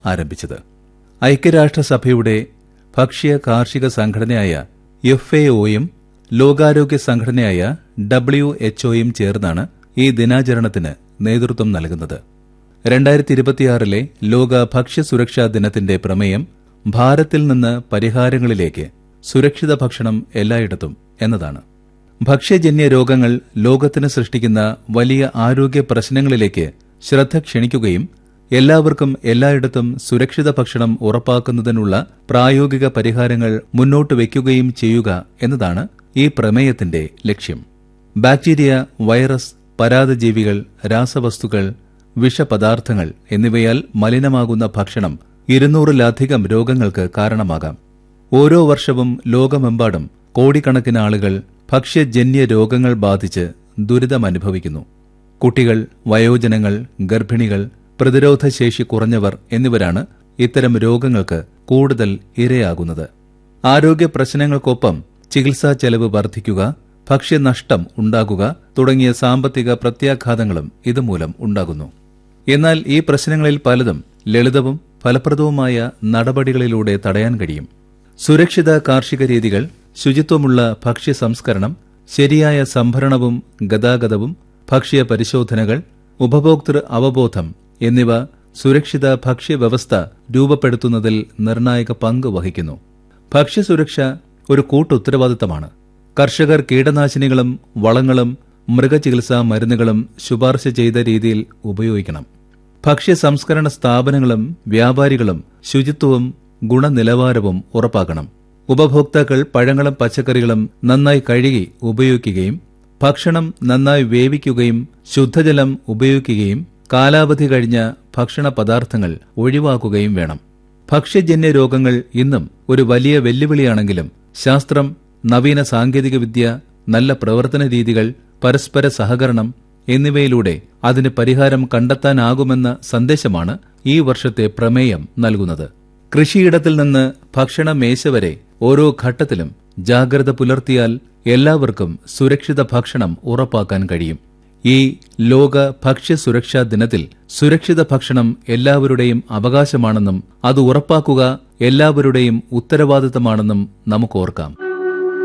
ആരംഭിച്ചത് ഐക്യരാഷ്ട്രസഭയുടെ ഭക്ഷ്യ കാർഷിക സംഘടനയായ എഫ് എ ഒയും ലോകാരോഗ്യ സംഘടനയായ ഡബ്ല്യു എച്ച്ഒയും ചേർന്നാണ് ഈ ദിനാചരണത്തിന് നേതൃത്വം നൽകുന്നത് രണ്ടായിരത്തി ഇരുപത്തിയാറിലെ ലോക ഭക്ഷ്യ സുരക്ഷാ ദിനത്തിന്റെ പ്രമേയം ഭാരത്തിൽ നിന്ന് പരിഹാരങ്ങളിലേക്ക് സുരക്ഷിത ഭക്ഷണം എല്ലായിടത്തും എന്നതാണ് ഭക്ഷ്യജന്യ രോഗങ്ങൾ ലോകത്തിന് സൃഷ്ടിക്കുന്ന വലിയ ആരോഗ്യ പ്രശ്നങ്ങളിലേക്ക് ശ്രദ്ധ ക്ഷണിക്കുകയും എല്ലാവർക്കും എല്ലായിടത്തും സുരക്ഷിത ഭക്ഷണം ഉറപ്പാക്കുന്നതിനുള്ള പ്രായോഗിക പരിഹാരങ്ങൾ മുന്നോട്ട് വയ്ക്കുകയും ചെയ്യുക എന്നതാണ് ഈ പ്രമേയത്തിന്റെ ലക്ഷ്യം ബാക്ടീരിയ വൈറസ് പരാതജീവികൾ രാസവസ്തുക്കൾ വിഷപദാർത്ഥങ്ങൾ എന്നിവയാൽ മലിനമാകുന്ന ഭക്ഷണം ഇരുന്നൂറിലധികം രോഗങ്ങൾക്ക് കാരണമാകാം ഓരോ വർഷവും ലോകമെമ്പാടും കോടിക്കണക്കിന് ആളുകൾ ഭക്ഷ്യജന്യ രോഗങ്ങൾ ബാധിച്ച് ദുരിതമനുഭവിക്കുന്നു കുട്ടികൾ വയോജനങ്ങൾ ഗർഭിണികൾ പ്രതിരോധശേഷി കുറഞ്ഞവർ എന്നിവരാണ് ഇത്തരം രോഗങ്ങൾക്ക് കൂടുതൽ ഇരയാകുന്നത് ആരോഗ്യ പ്രശ്നങ്ങൾക്കൊപ്പം ചികിത്സാ ചെലവ് വർദ്ധിക്കുക ഭക്ഷ്യനഷ്ടം ഉണ്ടാകുക തുടങ്ങിയ സാമ്പത്തിക പ്രത്യാഘാതങ്ങളും ഇതുമൂലം ഉണ്ടാകുന്നു എന്നാൽ ഈ പ്രശ്നങ്ങളിൽ പലതും ലളിതവും ഫലപ്രദവുമായ നടപടികളിലൂടെ തടയാൻ കഴിയും സുരക്ഷിത കാർഷിക രീതികൾ ശുചിത്വമുള്ള ഭക്ഷ്യ സംസ്കരണം ശരിയായ സംഭരണവും ഗതാഗതവും ഭക്ഷ്യ പരിശോധനകൾ ഉപഭോക്തൃ അവബോധം എന്നിവ സുരക്ഷിത ഭക്ഷ്യവ്യവസ്ഥ രൂപപ്പെടുത്തുന്നതിൽ നിർണായക പങ്ക് വഹിക്കുന്നു ഭക്ഷ്യസുരക്ഷ ഒരു കൂട്ടുത്തരവാദിത്തമാണ് കർഷകർ കീടനാശിനികളും വളങ്ങളും മൃഗചികിത്സാ മരുന്നുകളും ശുപാർശ ചെയ്ത രീതിയിൽ ഉപയോഗിക്കണം ഭക്ഷ്യ സംസ്കരണ സ്ഥാപനങ്ങളും വ്യാപാരികളും ശുചിത്വവും ഗുണനിലവാരവും ഉറപ്പാക്കണം ഉപഭോക്താക്കൾ പഴങ്ങളും പച്ചക്കറികളും നന്നായി കഴുകി ഉപയോഗിക്കുകയും ഭക്ഷണം നന്നായി വേവിക്കുകയും ശുദ്ധജലം ഉപയോഗിക്കുകയും കാലാവധി കഴിഞ്ഞ ഭക്ഷണ പദാർത്ഥങ്ങൾ ഒഴിവാക്കുകയും വേണം ഭക്ഷ്യജന്യ രോഗങ്ങൾ ഇന്നും ഒരു വലിയ വെല്ലുവിളിയാണെങ്കിലും ശാസ്ത്രം നവീന സാങ്കേതികവിദ്യ നല്ല പ്രവർത്തന രീതികൾ പരസ്പര സഹകരണം എന്നിവയിലൂടെ അതിന് പരിഹാരം കണ്ടെത്താനാകുമെന്ന സന്ദേശമാണ് ഈ വർഷത്തെ പ്രമേയം നൽകുന്നത് കൃഷിയിടത്തിൽ നിന്ന് ഭക്ഷണ മേശ വരെ ഓരോ ഘട്ടത്തിലും ജാഗ്രത പുലർത്തിയാൽ എല്ലാവർക്കും സുരക്ഷിത ഭക്ഷണം ഉറപ്പാക്കാൻ കഴിയും ഈ ലോക ഭക്ഷ്യ സുരക്ഷാ ദിനത്തിൽ സുരക്ഷിത ഭക്ഷണം എല്ലാവരുടെയും അവകാശമാണെന്നും അത് ഉറപ്പാക്കുക എല്ലാവരുടെയും ഉത്തരവാദിത്തമാണെന്നും നമുക്ക് ഓർക്കാം